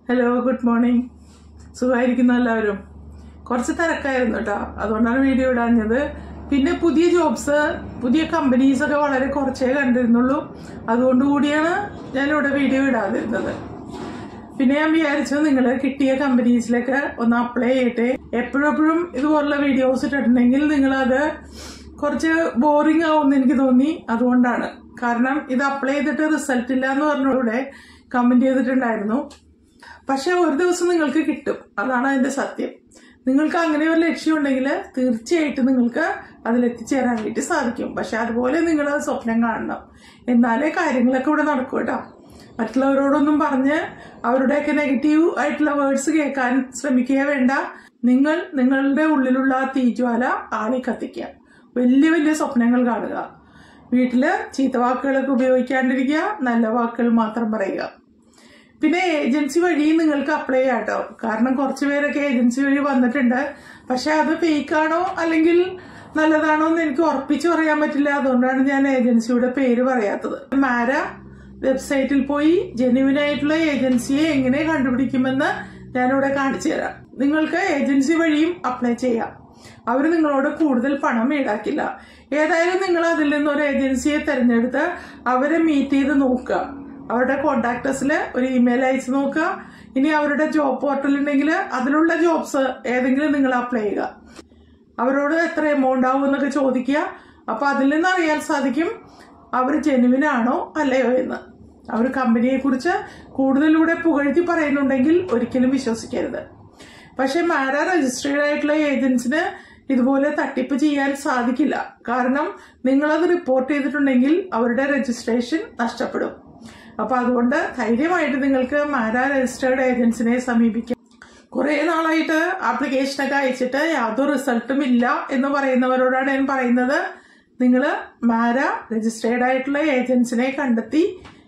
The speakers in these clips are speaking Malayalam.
ഹലോ ഗുഡ് മോർണിംഗ് സുഖമായിരിക്കുന്നു എല്ലാവരും കുറച്ച് തിരക്കായിരുന്നു കേട്ടോ അതുകൊണ്ടാണ് വീഡിയോ ഇടാഞ്ഞത് പിന്നെ പുതിയ ജോബ്സ് പുതിയ കമ്പനീസ് ഒക്കെ വളരെ കുറച്ചേ കണ്ടിരുന്നുള്ളൂ അതുകൊണ്ട് കൂടിയാണ് ഞാനിവിടെ വീഡിയോ ഇടാതിരുന്നത് പിന്നെ ഞാൻ വിചാരിച്ചു നിങ്ങൾ കിട്ടിയ കമ്പനീസിലേക്ക് ഒന്ന് അപ്ലൈ ചെയ്യട്ടെ എപ്പോഴും എപ്പോഴും ഇതുപോലുള്ള വീഡിയോസ് ഇട്ടിട്ടുണ്ടെങ്കിൽ നിങ്ങളത് കുറച്ച് ബോറിംഗ് ആവുമെന്ന് എനിക്ക് തോന്നി അതുകൊണ്ടാണ് കാരണം ഇത് അപ്ലൈ ചെയ്തിട്ട് റിസൾട്ട് ഇല്ല എന്ന് പറഞ്ഞൂടെ കമന്റ് ചെയ്തിട്ടുണ്ടായിരുന്നു പക്ഷെ ഒരു ദിവസം നിങ്ങൾക്ക് കിട്ടും അതാണ് അതിന്റെ സത്യം നിങ്ങൾക്ക് അങ്ങനെ ഒരു ലക്ഷ്യം ഉണ്ടെങ്കിൽ തീർച്ചയായിട്ടും നിങ്ങൾക്ക് അതിലെത്തിച്ചേരാനായിട്ട് സാധിക്കും പക്ഷെ അതുപോലെ നിങ്ങൾ സ്വപ്നം കാണണം എന്നാലേ കാര്യങ്ങളൊക്കെ ഇവിടെ നടക്കും കേട്ടോ മറ്റുള്ളവരോടൊന്നും പറഞ്ഞ് അവരുടെയൊക്കെ നെഗറ്റീവ് ആയിട്ടുള്ള വേർഡ്സ് കേൾക്കാൻ ശ്രമിക്കുക വേണ്ട നിങ്ങൾ നിങ്ങളുടെ ഉള്ളിലുള്ള ആ തീജ്വാല ആളി കത്തിക്കുക വലിയ വലിയ സ്വപ്നങ്ങൾ കാണുക വീട്ടില് ചീത്ത വാക്കുകളൊക്കെ ഉപയോഗിക്കാണ്ടിരിക്കുക നല്ല വാക്കുകൾ മാത്രം പറയുക പിന്നെ ഏജൻസി വഴി നിങ്ങൾക്ക് അപ്ലൈ ചെയ്യാം കേട്ടോ കാരണം കുറച്ച് പേരൊക്കെ ഏജൻസി വഴി വന്നിട്ടുണ്ട് പക്ഷെ അത് ഫേക്ക് ആണോ അല്ലെങ്കിൽ നല്ലതാണോ എന്ന് എനിക്ക് ഉറപ്പിച്ചു പറയാൻ പറ്റില്ല അതുകൊണ്ടാണ് ഞാൻ ഏജൻസിയുടെ പേര് പറയാത്തത് മാര വെബ്സൈറ്റിൽ പോയി ജെന്യുവിൻ ആയിട്ടുള്ള ഏജൻസിയെ എങ്ങനെ കണ്ടുപിടിക്കുമെന്ന് ഞാനിവിടെ കാണിച്ചു തരാം നിങ്ങൾക്ക് ഏജൻസി വഴിയും അപ്ലൈ ചെയ്യാം അവർ നിങ്ങളോട് കൂടുതൽ പണം ഈടാക്കില്ല ഏതായാലും നിങ്ങൾ അതിൽ നിന്ന് ഒരു ഏജൻസിയെ തിരഞ്ഞെടുത്ത് അവരെ മീറ്റ് ചെയ്ത് നോക്കുക അവരുടെ കോണ്ടാക്ടേഴ്സിൽ ഒരു ഇമെയിൽ അയച്ചു നോക്കുക ഇനി അവരുടെ ജോബ് പോർട്ടൽ ഉണ്ടെങ്കിൽ അതിലുള്ള ജോബ്സ് ഏതെങ്കിലും നിങ്ങൾ അപ്ലൈ ചെയ്യുക അവരോട് എത്ര എമൗണ്ട് ആവും എന്നൊക്കെ ചോദിക്കുക അപ്പൊ അതിൽ നിന്ന് അറിയാൻ സാധിക്കും അവർ ജെനുവിൻ ആണോ അല്ലയോ എന്ന് അവർ കമ്പനിയെ കുറിച്ച് കൂടുതലൂടെ പുകഴ്ത്തി പറയുന്നുണ്ടെങ്കിൽ ഒരിക്കലും വിശ്വസിക്കരുത് പക്ഷെ മാര രജിസ്ട്രേഡ് ആയിട്ടുള്ള ഏജൻസിന് ഇതുപോലെ തട്ടിപ്പ് ചെയ്യാൻ സാധിക്കില്ല കാരണം നിങ്ങളത് റിപ്പോർട്ട് ചെയ്തിട്ടുണ്ടെങ്കിൽ അവരുടെ രജിസ്ട്രേഷൻ നഷ്ടപ്പെടും അപ്പൊ അതുകൊണ്ട് ധൈര്യമായിട്ട് നിങ്ങൾക്ക് മാര രജിസ്റ്റേർഡ് ഏജൻസിനെ സമീപിക്കാം കുറെ നാളായിട്ട് ആപ്ലിക്കേഷനൊക്കെ അയച്ചിട്ട് യാതൊരു റിസൾട്ടും ഇല്ല എന്ന് പറയുന്നവരോടാണ് ഞാൻ പറയുന്നത് നിങ്ങൾ മാര രജിസ്ട്രേഡ് ആയിട്ടുള്ള ഏജൻസിനെ കണ്ടെത്തി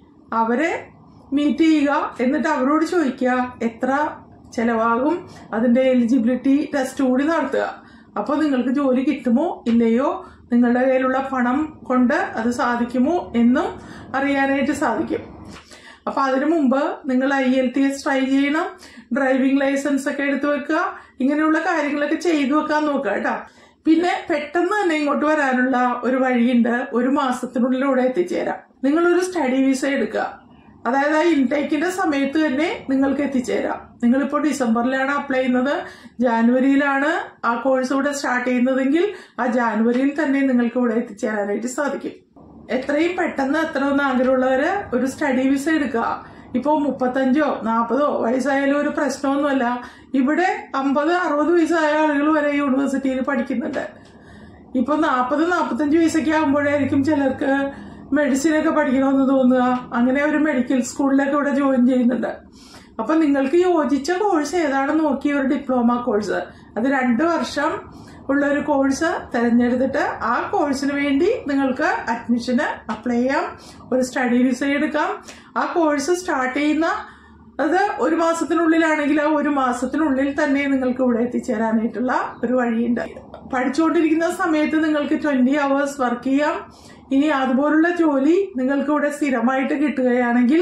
അവരെ മീറ്റ് ചെയ്യുക എന്നിട്ട് അവരോട് ചോദിക്കുക എത്ര ചെലവാകും അതിന്റെ എലിജിബിലിറ്റി ടെസ്റ്റ് കൂടി നടത്തുക അപ്പോൾ നിങ്ങൾക്ക് ജോലി കിട്ടുമോ ഇല്ലയോ നിങ്ങളുടെ കയ്യിലുള്ള പണം കൊണ്ട് അത് സാധിക്കുമോ എന്നും അറിയാനായിട്ട് സാധിക്കും അപ്പൊ അതിനു മുമ്പ് നിങ്ങൾ IELTS try ചെയ്യണം ഡ്രൈവിംഗ് ലൈസൻസ് ഒക്കെ എടുത്തു വെക്കുക ഇങ്ങനെയുള്ള കാര്യങ്ങളൊക്കെ ചെയ്തു വെക്കാൻ നോക്കുക കേട്ടോ പിന്നെ പെട്ടെന്ന് തന്നെ ഇങ്ങോട്ട് വരാനുള്ള ഒരു വഴിയുണ്ട് ഒരു മാസത്തിനുള്ളിലൂടെ എത്തിച്ചേരാം നിങ്ങൾ ഒരു സ്റ്റഡി വിസ എടുക്കുക അതായത് ആ ഇൻടേക്കിന്റെ സമയത്ത് തന്നെ നിങ്ങൾക്ക് എത്തിച്ചേരാം നിങ്ങളിപ്പോൾ ഡിസംബറിലാണ് അപ്ലൈ ചെയ്യുന്നത് ജാനുവരിയിലാണ് ആ കോഴ്സ് ഇവിടെ സ്റ്റാർട്ട് ചെയ്യുന്നതെങ്കിൽ ആ ജാനുവരിയിൽ തന്നെ നിങ്ങൾക്ക് ഇവിടെ എത്തിച്ചേരാനായിട്ട് സാധിക്കും എത്രയും പെട്ടെന്ന് എത്ര ഒന്ന് ആഗ്രഹമുള്ളവര് ഒരു സ്റ്റഡി വിസ എടുക്കുക ഇപ്പോ മുപ്പത്തഞ്ചോ നാൽപ്പതോ വയസ്സായാലും ഒരു പ്രശ്നമൊന്നുമല്ല ഇവിടെ അമ്പത് അറുപത് വയസ്സായ ആളുകൾ വരെ യൂണിവേഴ്സിറ്റിയിൽ പഠിക്കുന്നുണ്ട് ഇപ്പൊ നാൽപ്പത് നാൽപ്പത്തഞ്ച് വയസ്സൊക്കെ ആകുമ്പോഴായിരിക്കും ചിലർക്ക് മെഡിസിൻ ഒക്കെ പഠിക്കണമെന്ന് തോന്നുക അങ്ങനെ ഒരു മെഡിക്കൽ സ്കൂളിലൊക്കെ ഇവിടെ ജോയിൻ ചെയ്യുന്നുണ്ട് അപ്പൊ നിങ്ങൾക്ക് യോജിച്ച കോഴ്സ് ഏതാണെന്ന് നോക്കി ഒരു ഡിപ്ലോമ കോഴ്സ് അത് രണ്ട് വർഷം ഉള്ള ഒരു കോഴ്സ് തിരഞ്ഞെടുത്തിട്ട് ആ കോഴ്സിന് വേണ്ടി നിങ്ങൾക്ക് അഡ്മിഷന് അപ്ലൈ ചെയ്യാം ഒരു സ്റ്റഡി വിസ എടുക്കാം ആ കോഴ്സ് സ്റ്റാർട്ട് ചെയ്യുന്ന അത് ഒരു മാസത്തിനുള്ളിലാണെങ്കിൽ ആ ഒരു മാസത്തിനുള്ളിൽ തന്നെ നിങ്ങൾക്ക് ഇവിടെ എത്തിച്ചേരാനായിട്ടുള്ള ഒരു വഴിയുണ്ട് പഠിച്ചുകൊണ്ടിരിക്കുന്ന സമയത്ത് നിങ്ങൾക്ക് ട്വന്റി അവേഴ്സ് വർക്ക് ചെയ്യാം ഇനി അതുപോലുള്ള ജോലി നിങ്ങൾക്ക് ഇവിടെ സ്ഥിരമായിട്ട് കിട്ടുകയാണെങ്കിൽ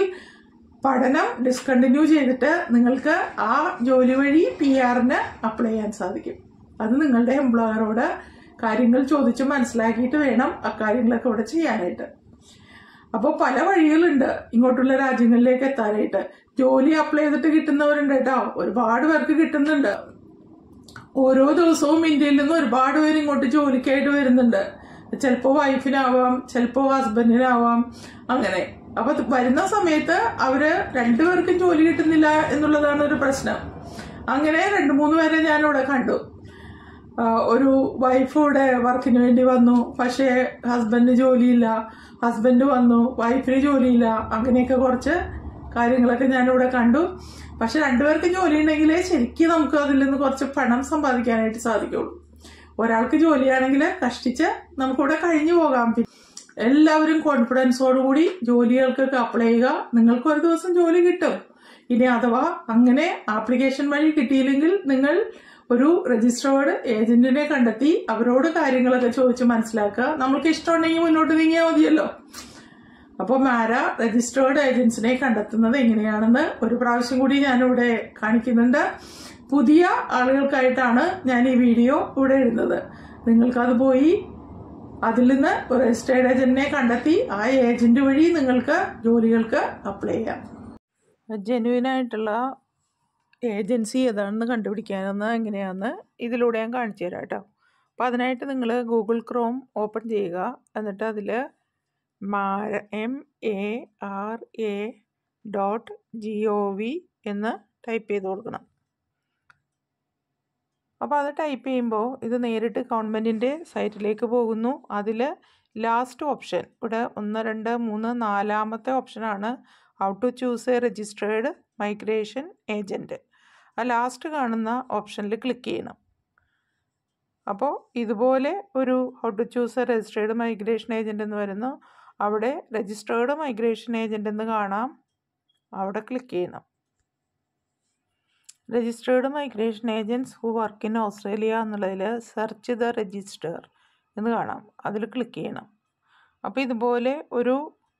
പഠനം ഡിസ്കണ്ടിന്യൂ ചെയ്തിട്ട് നിങ്ങൾക്ക് ആ ജോലി വഴി പി ആറിന് അപ്ലൈ ചെയ്യാൻ സാധിക്കും അത് നിങ്ങളുടെ എംപ്ലോയറോട് കാര്യങ്ങൾ ചോദിച്ച് മനസ്സിലാക്കിയിട്ട് വേണം അക്കാര്യങ്ങളൊക്കെ ഇവിടെ ചെയ്യാനായിട്ട് അപ്പോൾ പല വഴികളുണ്ട് ഇങ്ങോട്ടുള്ള രാജ്യങ്ങളിലേക്ക് എത്താനായിട്ട് ജോലി അപ്ലൈ ചെയ്തിട്ട് കിട്ടുന്നവരുണ്ട് കേട്ടോ ഒരുപാട് പേർക്ക് കിട്ടുന്നുണ്ട് ഓരോ ദിവസവും ഇന്ത്യയിൽ നിന്ന് ഒരുപാട് പേര് ഇങ്ങോട്ട് ജോലിക്കായിട്ട് വരുന്നുണ്ട് ചിലപ്പോ വൈഫിനാവാം ചിലപ്പോ ഹസ്ബൻഡിനാവാം അങ്ങനെ അപ്പൊ വരുന്ന സമയത്ത് അവര് രണ്ടുപേർക്കും ജോലി കിട്ടുന്നില്ല എന്നുള്ളതാണ് ഒരു പ്രശ്നം അങ്ങനെ രണ്ടു മൂന്ന് പേരെ ഞാനിവിടെ കണ്ടു ഒരു വൈഫ് ഇവിടെ വർക്കിന് വേണ്ടി വന്നു പക്ഷേ ഹസ്ബൻഡിന് ജോലിയില്ല ഹസ്ബൻഡ് വന്നു വൈഫിന് ജോലിയില്ല അങ്ങനെയൊക്കെ കുറച്ച് കാര്യങ്ങളൊക്കെ ഞാനിവിടെ കണ്ടു പക്ഷെ രണ്ടുപേർക്ക് ജോലി ഉണ്ടെങ്കിലേ ശരിക്കും നമുക്ക് അതിൽ നിന്ന് കുറച്ച് പണം സമ്പാദിക്കാനായിട്ട് സാധിക്കുള്ളൂ ഒരാൾക്ക് ജോലിയാണെങ്കിൽ കഷ്ടിച്ച് നമുക്കിവിടെ കഴിഞ്ഞു പോകാം എല്ലാവരും കോൺഫിഡൻസോടുകൂടി ജോലികൾക്കൊക്കെ അപ്ലൈ ചെയ്യുക നിങ്ങൾക്ക് ഒരു ദിവസം ജോലി കിട്ടും ഇനി അഥവാ അങ്ങനെ ആപ്ലിക്കേഷൻ വഴി കിട്ടിയില്ലെങ്കിൽ നിങ്ങൾ ഒരു രജിസ്റ്റേർഡ് ഏജന്റിനെ കണ്ടെത്തി അവരോട് കാര്യങ്ങളൊക്കെ ചോദിച്ച് മനസ്സിലാക്കുക നമ്മൾക്ക് ഇഷ്ടമുണ്ടെങ്കിൽ മുന്നോട്ട് നീങ്ങിയാൽ മതിയല്ലോ അപ്പോൾ മാര രജിസ്റ്റേർഡ് ഏജൻസിനെ കണ്ടെത്തുന്നത് എങ്ങനെയാണെന്ന് ഒരു പ്രാവശ്യം കൂടി ഞാനിവിടെ കാണിക്കുന്നുണ്ട് പുതിയ ആളുകൾക്കായിട്ടാണ് ഞാൻ ഈ വീഡിയോ ഇവിടെ ഇടുന്നത് നിങ്ങൾക്കത് പോയി അതിൽ നിന്ന് ഒരു രജിസ്റ്റേർഡ് ഏജന്റിനെ കണ്ടെത്തി ആ ഏജന്റ് വഴി നിങ്ങൾക്ക് ജോലികൾക്ക് അപ്ലൈ ചെയ്യാം ജെന്യുവൻ ആയിട്ടുള്ള ഏജൻസി ഏതാണെന്ന് കണ്ടുപിടിക്കാനെന്ന് എങ്ങനെയാണെന്ന് ഇതിലൂടെ ഞാൻ കാണിച്ചു തരാം കേട്ടോ അപ്പോൾ അതിനായിട്ട് നിങ്ങൾ ഗൂഗിൾ ക്രോം ഓപ്പൺ ചെയ്യുക എന്നിട്ട് അതിൽ MARA M A R A dot G O V എന്ന് ടൈപ്പ് ചെയ്ത് കൊടുക്കണം അപ്പോൾ അത് ടൈപ്പ് ചെയ്യുമ്പോൾ ഇത് നേരിട്ട് ഗവൺമെൻറ്റിൻ്റെ സൈറ്റിലേക്ക് പോകുന്നു അതിൽ ലാസ്റ്റ് ഓപ്ഷൻ ഇവിടെ ഒന്ന് രണ്ട് മൂന്ന് നാലാമത്തെ ഓപ്ഷനാണ് how to choose a registered migration agent ആ ലാസ്റ്റ് കാണുന്ന ഓപ്ഷനിൽ ക്ലിക്ക് ചെയ്യണം അപ്പോൾ ഇതുപോലെ ഒരു how to choose a registered migration agent എന്ന് വരുന്നു അവിടെ രജിസ്ട്രേഡ് മൈഗ്രേഷൻ ഏജൻറ്റ് എന്ന് കാണാം അവിടെ ക്ലിക്ക് ചെയ്യണം registered migration agents who work in Australia എന്നുള്ളതിൽ സെർച്ച് ദ രജിസ്റ്റർ എന്ന് കാണാം അതിൽ ക്ലിക്ക് ചെയ്യണം അപ്പോൾ ഇതുപോലെ ഒരു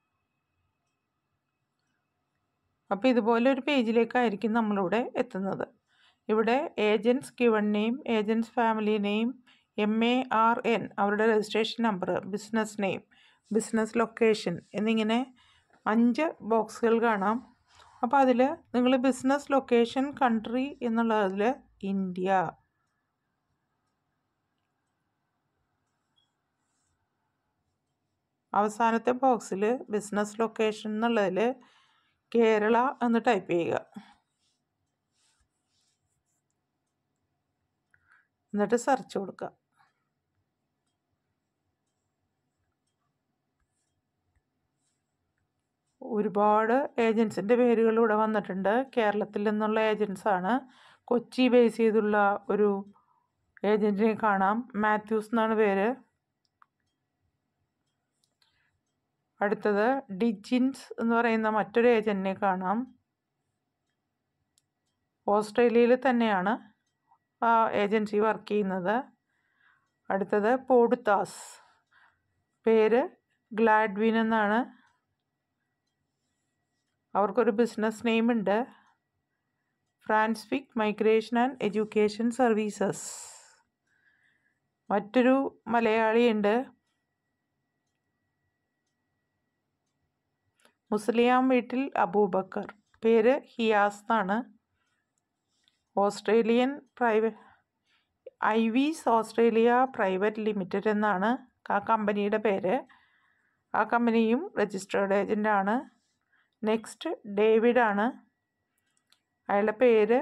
അപ്പോൾ ഇതുപോലെ ഒരു പേജിലേക്കായിരിക്കും നമ്മളിവിടെ എത്തുന്നത് ഇവിടെ agents given name agents family name M A R N അവരുടെ registration number business name business location എന്നിങ്ങനെ അഞ്ച് ബോക്സുകൾ കാണാം അപ്പോൾ അതിൽ നിങ്ങൾ ബിസിനസ് ലൊക്കേഷൻ കൺട്രി എന്നുള്ളതിൽ ഇന്ത്യ അവസാനത്തെ ബോക്സിൽ ബിസിനസ് ലൊക്കേഷൻ എന്നുള്ളതിൽ കേരള എന്ന് ടൈപ്പ് ചെയ്യുക എന്നിട്ട് സെർച്ച് കൊടുക്കുക ഒരുപാട് ഏജൻസിൻ്റെ പേരുകൾ ഇവിടെ വന്നിട്ടുണ്ട് കേരളത്തിൽ നിന്നുള്ള ഏജൻസാണ് കൊച്ചി ബേസ് ചെയ്തുള്ള ഒരു ഏജൻറ്റിനെ കാണാം മാത്യൂസ് എന്നാണ് പേര് അടുത്തത് ഡിജിൻസ് എന്ന് പറയുന്ന മറ്റൊരു ഏജൻറ്റിനെ കാണാം ഓസ്ട്രേലിയയിൽ തന്നെയാണ് ആ ഏജൻസി വർക്ക് ചെയ്യുന്നത് അടുത്തത് പോടുത്താസ് പേര് ഗ്ലാഡ്വിൻ എന്നാണ് അവർക്കൊരു ബിസിനസ് നെയിം ഉണ്ട് ഫ്രാൻസ്ഫിക് മൈഗ്രേഷൻ ആൻഡ് എഡ്യൂക്കേഷൻ സർവീസസ് മറ്റൊരു മലയാളിയുണ്ട് മുസ്ലിയാം വീട്ടിൽ അബൂബക്കർ പേര് ഹിയാസ് എന്നാണ് ഓസ്ട്രേലിയൻ പ്രൈവറ്റ് ഐവീസ് ഓസ്ട്രേലിയ പ്രൈവറ്റ് ലിമിറ്റഡ് എന്നാണ് ആ കമ്പനിയുടെ പേര് ആ കമ്പനിയും രജിസ്റ്റേർഡ് ഏജൻ്റാണ് നെക്സ്റ്റ് ഡേവിഡ് ആണ് അയാളുടെ പേര്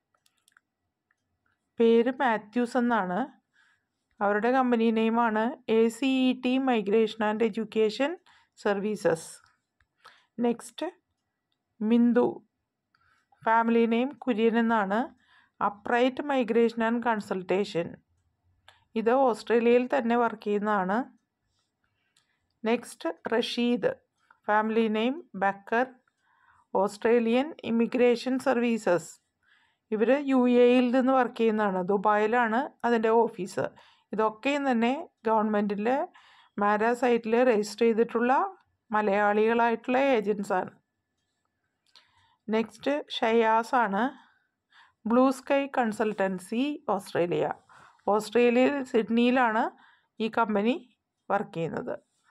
പേര് മാത്യൂസ് എന്നാണ് അവരുടെ കമ്പനി നെയിമാണ് A C E T migration and education services next മിന്ദു ഫാമിലി നെയിം കുര്യൻ എന്നാണ് അപ്രൈറ്റ് മൈഗ്രേഷൻ ആൻഡ് കൺസൾട്ടേഷൻ ഇത് ഓസ്ട്രേലിയയിൽ തന്നെ വർക്ക് ചെയ്യുന്നതാണ് next Rasheed family name Bakar Australian immigration services ഇവർ യു എയിൽ നിന്ന് വർക്ക് ചെയ്യുന്നതാണ് ദുബായിലാണ് അതിൻ്റെ ഓഫീസ് ഇതൊക്കെയും തന്നെ ഗവൺമെൻറ്റിൻ്റെ മാര സൈറ്റിൽ രജിസ്റ്റർ ചെയ്തിട്ടുള്ള മലയാളികളായിട്ടുള്ള ഏജൻസാണ് നെക്സ്റ്റ് ഷയാസ് ആണ് ബ്ലൂ സ്കൈ കൺസൾട്ടൻസി ഓസ്ട്രേലിയ ഓസ്ട്രേലിയയിൽ സിഡ്നിയിലാണ് ഈ കമ്പനി വർക്ക് ചെയ്യുന്നത്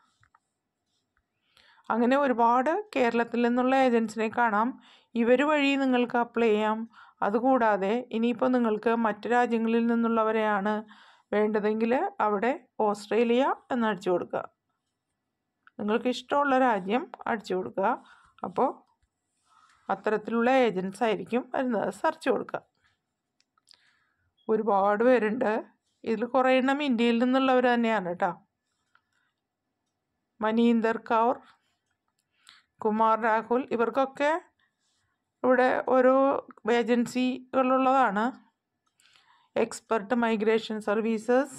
അങ്ങനെ ഒരുപാട് കേരളത്തിൽ നിന്നുള്ള ഏജൻസിനെ കാണാം ഇവർ വഴി നിങ്ങൾക്ക് അപ്ലൈ ചെയ്യാം അതുകൂടാതെ ഇനിയിപ്പോൾ നിങ്ങൾക്ക് മറ്റു രാജ്യങ്ങളിൽ നിന്നുള്ളവരെയാണ് വേണ്ടതെങ്കിൽ അവിടെ ഓസ്ട്രേലിയ എന്ന് അടിച്ചു കൊടുക്കുക നിങ്ങൾക്ക് ഇഷ്ടമുള്ള രാജ്യം അടിച്ചു കൊടുക്കുക അപ്പോൾ അത്തരത്തിലുള്ള ഏജൻസ് ആയിരിക്കും വരുന്നത് സെർച്ച് കൊടുക്കുക ഒരുപാട് പേരുണ്ട് ഇതിൽ കുറേ എണ്ണം ഇന്ത്യയിൽ നിന്നുള്ളവർ തന്നെയാണ് കേട്ടോ മനീന്ദർ കൗർ കുമാർ രാഹുൽ ഇവർക്കൊക്കെ ഇവിടെ ഓരോ ഏജൻസികളുള്ളതാണ് എക്സ്പെർട്ട് മൈഗ്രേഷൻ സർവീസസ്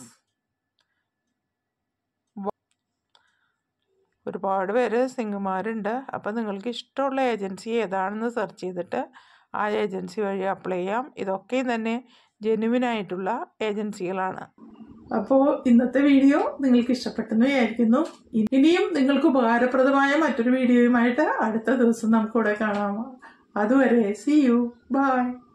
ഒരുപാട് പേര് സിംഗുമാരുണ്ട് അപ്പോൾ നിങ്ങൾക്ക് ഇഷ്ടമുള്ള ഏജൻസി ഏതാണെന്ന് സെർച്ച് ചെയ്തിട്ട് ആ ഏജൻസി വഴി അപ്ലൈ ചെയ്യാം ഇതൊക്കെയും തന്നെ ജെനുവിനായിട്ടുള്ള ഏജൻസികളാണ് അപ്പോൾ ഇന്നത്തെ വീഡിയോ നിങ്ങൾക്ക് ഇഷ്ടപ്പെട്ടെന്ന് വിചാരിക്കുന്നു ഇനിയും നിങ്ങൾക്ക് ഉപകാരപ്രദമായ മറ്റൊരു വീഡിയോയുമായിട്ട് അടുത്ത ദിവസം നമുക്കിവിടെ കാണാം അതുവരെ സി യു ബൈ